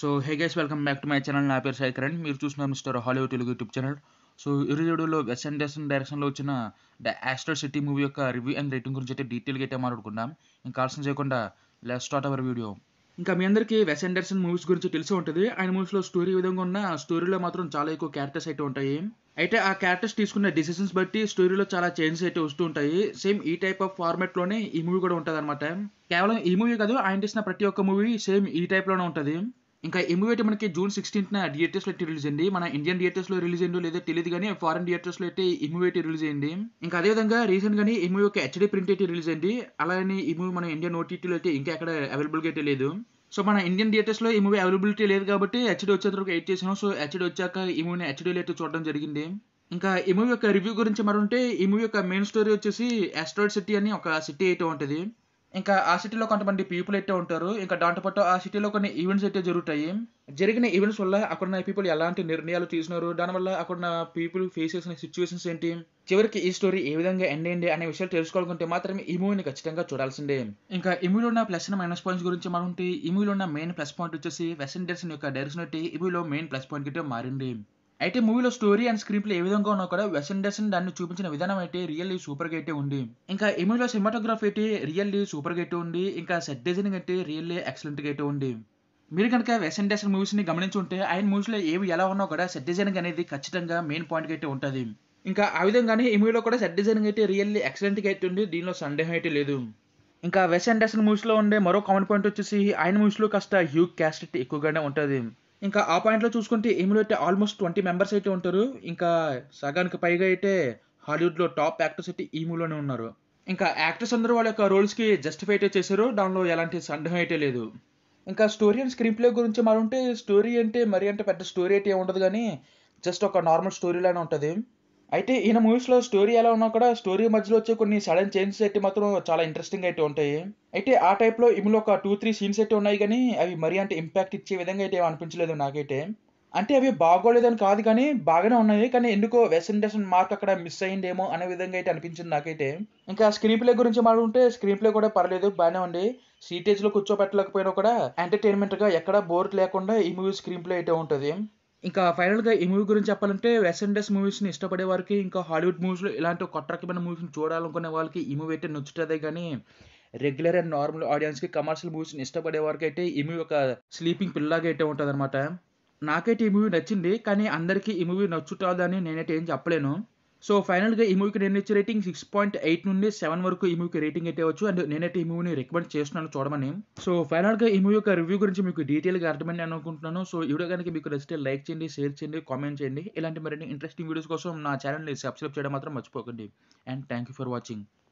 so hey guys welcome back to my channel నా పేరు సాయి కిరణ్ మీరు చూస్తున్నారు mister Hollywood Telugu YouTube channel so ఈ వీడియోలో వెస్ అండర్సన్ డైరెక్షన్లో వచ్చిన ద ఆస్టర్ సిటీ మూవీ యొక్క రివ్యూ అండ్ రేటింగ్ గురించి అయితే డీటెయిల్గా అయితే మాట్లాడుకుందాం ఇంకా ఆలస్యం చేయకుండా లెట్ స్టార్ట్ అవర్ వీడియో ఇంకా మీ అందరికీ వెస్ అండర్సన్ మూవీస్ గురించి తెలిసి ఉంటుంది ఆయన మూవీస్లో స్టోరీ ఈ విధంగా ఉన్న స్టోరీలో మాత్రం చాలా ఎక్కువ క్యారెక్టర్స్ అయితే ఉంటాయి అయితే ఆ క్యారెక్టర్స్ తీసుకున్న డిసిషన్స్ బట్టి స్టోరీలో చాలా చేంజెస్ అయితే వస్తూ ఉంటాయి సేమ్ ఈ టైప్ ఆఫ్ ఫార్మాట్ లోనే ఈ మూవీ కూడా ఉంటుంది అనమాట కేవలం ఈ మూవీ కాదు ఆయన తీసిన ప్రతి ఒక్క మూవీ సేమ్ ఈ టైప్ లోనే ఉంటుంది ఇంకా ఈ మూవీ అయితే మనకి జూన్ సిక్స్టీన్త్ థియేటర్స్ లో అయితే రిలీజ్ అయింది మన ఇండియన్ థియేటర్స్ లో రిలీజ్ అయిందో లేదో తెలియదు కానీ ఫారెన్ థియేటర్స్ లో అయితే ఈ మూవీ అయితే రిలీజ్ అయింది ఇంకా అదే విధంగా రీసెంట్ గానీ ఈ మూవీ ఒక హెచ్డీ ప్రింట్ అయితే రిలీజ్ అయింది అలానే ఈ మూవీ మన ఇండియన్ ఓటీటీలో అయితే ఇంకా ఎక్కడ అవైలబుల్ గా అయితే లేదు సో మన ఇండియన్ థియేటర్స్ లో ఈ మూవీ అవైలబిలిటీ లేదు కాబట్టి హెచ్డీ వచ్చేంత వరకు వెయిట్ చేసాను సో హెచ్డీ వచ్చాక ఈ మూవీని హెచ్డీలో అయితే చూడడం జరిగింది ఇంకా ఈ మూవీ యొక్క రివ్యూ గురించి మరి ఉంటే ఈ మూవీ యొక్క మెయిన్ స్టోరీ వచ్చేసి ఆస్ట్రాయిడ్ సిటీ అని ఒక సిటీ అయితే ఉంటుంది ఇంకా ఆ సిటీలో కొంతమంది పీపుల్ అయితే ఉంటారు ఇంకా దాంతోపాటు ఆ సిటీలో కొన్ని ఈవెంట్స్ అయితే జరుగుతాయి జరిగిన ఈవెంట్స్ వల్ల అక్కడ ఉన్న పీపుల్ ఎలాంటి నిర్ణయాలు తీసుకున్నారు దానివల్ల అక్కడ ఉన్న పీపుల్ ఫేస్ చేసిన సిచ్యువేషన్స్ ఏంటి చివరికి ఈ స్టోరీ ఏ విధంగా ఎండ్ అయింది అనే విషయాలు తెలుసుకోవాలనుకుంటే మాత్రమే ఈ మూవీని ఖచ్చితంగా చూడాల్సిందే ఇంకా ఈ మూవీలో ఉన్న ప్లస్ అండ్ మైనస్ పాయింట్స్ గురించి మనం ఉంటే ఈ మూవీలో ఉన్న మెయిన్ ప్లస్ పాయింట్ వచ్చేసి వెస్టర్న్ డెర్సన్ యొక్క డైరెక్షన్ అయితే ఈ మూవీలో మెయిన్ ప్లస్ పాయింట్ అయితే మారింది అయితే మూవీలో స్టోరీ అండ్ స్క్రీన్ ప్లే ఏ విధంగా ఉన్నా కూడా వెస్టర్న్ డెర్సన్ దాన్ని చూపించిన విధానం అయితే రియల్లీ సూపర్ గా అయితే ఉంది ఇంకా ఈ మూవీలో సినిమాటోగ్రఫీ అయితే రియల్లీ సూపర్ గా అయితే ఉంది ఇంకా సెట్ డిజైనింగ్ అయితే రియల్లీ ఎక్సలెంట్ గా అయితే ఉంది మీరు కనుక వెస్టర్న్ డెర్సన్ మూవీస్ ని గమనించి ఉంటే ఆయన మూవీస్ లో ఏవి ఎలా ఉన్నా కూడా సెట్ డిజైనింగ్ అనేది ఖచ్చితంగా మెయిన్ పాయింట్ అయితే ఉంటుంది ఇంకా ఆ విధంగానే ఈ మూవీలో కూడా సెట్ డిజైనింగ్ అయితే రియల్లీ ఎక్సలెంట్ గా అయితే ఉంది దీనిలో సందేహం అయితే లేదు ఇంకా వెస్ అండర్సన్ మూవీస్ లో ఉండే మరో కామన్ పాయింట్ వచ్చేసి ఆయన మూవీస్ లో కాస్త హ్యూగ్ క్యాస్ట్ అయితే ఎక్కువగానే ఉంటుంది ఇంకా ఆ పాయింట్లో చూసుకుంటే ఈమెలో అయితే ఆల్మోస్ట్ ట్వంటీ మెంబర్స్ అయితే ఉంటారు ఇంకా సగానికి పైగా అయితే హాలీవుడ్లో టాప్ యాక్టర్స్ అయితే ఈ మూవీలోనే ఉన్నారు ఇంకా యాక్టర్స్ అందరూ వాళ్ళ యొక్క రోల్స్కి జస్టిఫై అయితే చేశారు దానిలో ఎలాంటి సందేహం అయితే లేదు ఇంకా స్టోరీ అండ్ స్క్రీన్ ప్లే గురించి మరి ఉంటే స్టోరీ అంటే మరి అంటే పెద్ద స్టోరీ అయితే ఉండదు కానీ జస్ట్ ఒక నార్మల్ స్టోరీ లానే ఉంటుంది అయితే ఈయన మూవీస్లో స్టోరీ ఎలా ఉన్నా కూడా స్టోరీ మధ్యలో వచ్చే కొన్ని సడన్ చేంజెస్ అయితే మాత్రం చాలా ఇంట్రెస్టింగ్ అయితే ఉంటాయి అయితే ఆ టైప్లో ఇందులో ఒక టూ త్రీ సీన్స్ అయితే ఉన్నాయి కానీ అవి మరీ అంటే ఇంపాక్ట్ ఇచ్చే విధంగా అయితే అనిపించలేదు నాకైతే అంటే అవి బాగోలేదని కాదు కానీ బాగానే ఉన్నాయి కానీ ఎందుకో వెస్టర్న్ డెసన్ మార్క్ అక్కడ మిస్ అయ్యిందేమో అనే విధంగా అయితే అనిపించింది నాకైతే ఇంకా స్క్రీన్ ప్లే గురించి మాట్లాడుంటే స్క్రీన్ ప్లే కూడా పర్లేదు బాగానే ఉంది సీటేజ్ లో కూర్చోబెట్టలేకపోయినా కూడా ఎంటర్టైన్మెంట్ గా ఎక్కడ బోర్ లేకుండా ఈ మూవీ స్క్రీన్ ప్లే అయితే ఉంటుంది ఇంకా ఫైనల్గా ఈ మూవీ గురించి చెప్పాలంటే వెస్టర్న్ డెస్ మూవీస్ని ఇష్టపడే వారికి ఇంకా హాలీవుడ్ మూవీస్లో ఇలాంటి కొత్త రకమైన మూవీస్ని చూడాలనుకునే వాళ్ళకి ఈ మూవీ అయితే నచ్చుతుందే కానీ రెగ్యులర్ అండ్ నార్మల్ ఆడియన్స్కి కమర్షియల్ మూవీస్ని ఇష్టపడే వారికి అయితే ఈ మూవీ ఒక స్లీపింగ్ పిల్లాగా అయితే ఉంటుంది అనమాట నాకైతే ఈ మూవీ నచ్చింది కానీ అందరికీ ఈ మూవీ నచ్చుతుందని నేనైతే ఏం చెప్పలేను సో ఫైనల్గా ఈ మూవీకి నేను ఇచ్చే రేటింగ్ సిక్స్ పాయింట్ ఎయిట్ నుండి సెవెన్ వరకు ఈ మూవీకి రేటింగ్ అయితే వచ్చు అండ్ నేనైతే ఈ మూవీని రికమెండ్ చేస్తున్నాను చూడమని సో ఫైనల్గా ఈ మూవీ యొక్క రివ్యూ గురించి మీకు డీటెయిల్గా అర్థమైంది అనుకుంటున్నాను సో ఈ వీడియో కనుక మీకు నచ్చితే లైక్ చేయండి షేర్ చేయండి కామెంట్ చేయండి ఇలాంటి మరిన్ని ఇంట్రెస్టింగ్ వీడియోస్ కోసం నా ఛానల్ని సబ్స్క్రైబ్ చేయడం మాత్రం మర్చిపోకండి and thank you for watching